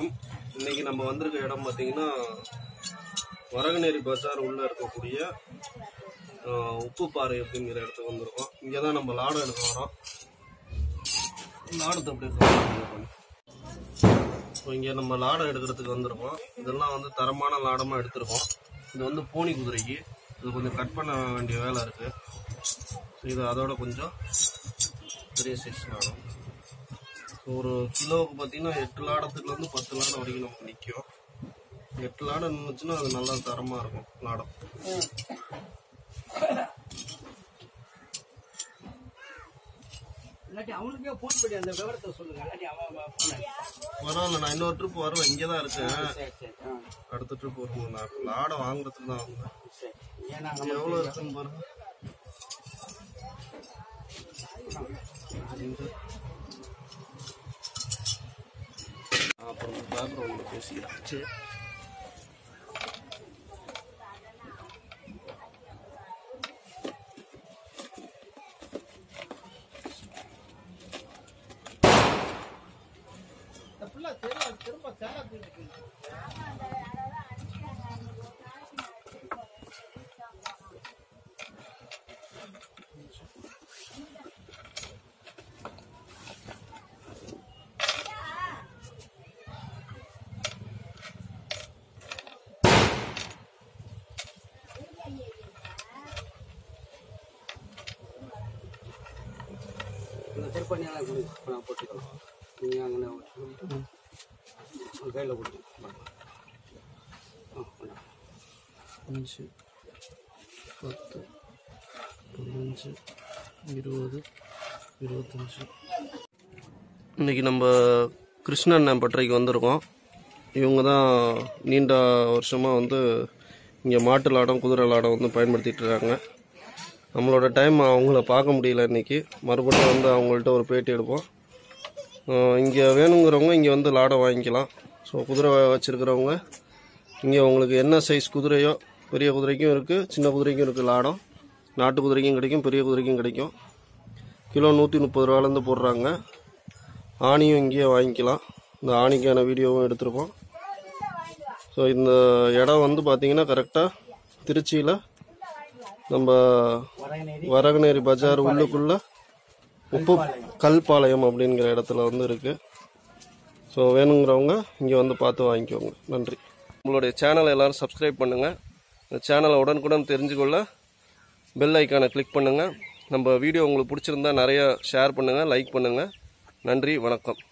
வணக்கம் இன்னைக்கு நம்ம வந்திருக்க இடம் பார்த்தீங்கன்னா வரகநேரி பஜார் உள்ள இருக்கக்கூடிய ஆஹ், உப்புப்பாறை அப்படிங்கிற இடத்துக்கு வந்திருக்கோம் இங்கே தான் நம்ம லாடம் எடுக்க வரோம் லாடத்தை அப்படி பண்ணி இப்போ இங்கே நம்ம லாடம் எடுக்கிறதுக்கு வந்திருக்கோம் இதெல்லாம் வந்து தரமான லாடமாக எடுத்திருக்கோம் இது வந்து பூனி குதிரைக்கு இது கொஞ்சம் கட் பண்ண வேண்டிய வேலை இருக்கு இது அதோட கொஞ்சம் பெரிய சைஸ் லாடம் ஒரு கிலோவுக்கு பார்த்தீங்கன்னா எட்டு லாடத்துக்குல இருந்து பத்து லாடம் வரைக்கும் நமக்கு நிற்கும் எட்டு லாடம் நின்றுச்சுன்னா அது நல்லா தரமாக இருக்கும் லாடம் இல்லாட்டி அவனுக்கே போன் பண்ணி அந்த விவரத்தை சொல்லுங்க இல்லாட்டி அவன் அவன் phone அடிப்பான். பரவாயில்ல நான் இன்னொரு ட்ரிப் வருவேன் இங்கே தான் இருக்கேன் சரி சரி ஆ, அடுத்த ட்ரிப் வருவோம் நான் லாடம் வாங்குறதுக்கு தான் வந்தேன் சரி ஏன்னா இது எவ்வளோ இருக்குன்னு பாருங்க இந்த அப்புறம் பேக்ரவுண்டில் பேசிக்கிறேன் சரி திரும்ப சேலத்துக்கு இந்த திருப்பணியெல்லாம் கொடு நான் போட்டுக்கலாம் நீங்கள் அங்கே உங்கள் கையில் கொடுத்து ஆ கொண்டா. அஞ்சு பத்து பதினஞ்சு இருபது இருபத்தஞ்சு இன்னைக்கு நம்ம கிருஷ்ணன் பட்டறைக்கு வந்திருக்கோம் இவங்க தான் நீண்ட வருஷமாக வந்து இங்கே மாட்டு லாடம் குதிரை லாடம் வந்து பயன்படுத்திட்டு இருக்காங்க நம்மளோட டைம் அவங்கள பார்க்க முடியல இன்னைக்கு மறுபடியும் வந்து அவங்கள்ட்ட ஒரு பேட்டி எடுப்போம் இங்கே வேணுங்கிறவங்க இங்கே வந்து லாடம் வாங்கிக்கலாம் ஸோ குதிரை வச்சுருக்கிறவங்க இங்கே உங்களுக்கு என்ன சைஸ் குதிரையோ பெரிய குதிரைக்கும் இருக்குது சின்ன குதிரைக்கும் இருக்குது லாடம் நாட்டு குதிரைக்கும் கிடைக்கும் பெரிய குதிரைக்கும் கிடைக்கும் கிலோ நூற்றி முப்பது ரூபாலேருந்து போடுறாங்க ஆணியும் இங்கேயே வாங்கிக்கலாம் இந்த ஆணிக்கான வீடியோவும் எடுத்திருக்கோம் ஸோ இந்த இடம் வந்து பார்த்தீங்கன்னா கரெக்டாக திருச்சியில் நம்ம வரகநேரி வரகநேரி பஜார் உள்ளுக்குள்ள உப்பு கல்பாளையம் அப்படிங்கிற இடத்துல வந்து இருக்கு ஸோ வேணுங்கிறவங்க இங்கே வந்து பார்த்து வாங்கிக்கோங்க நன்றி உங்களுடைய சேனலை எல்லாரும் சப்ஸ்கிரைப் பண்ணுங்க இந்த சேனலை உடனுக்குடன் தெரிஞ்சுக்கொள்ள பெல் ஐக்கானை கிளிக் பண்ணுங்க நம்ம வீடியோ உங்களுக்கு பிடிச்சிருந்தா நிறைய ஷேர் பண்ணுங்க லைக் பண்ணுங்க நன்றி வணக்கம்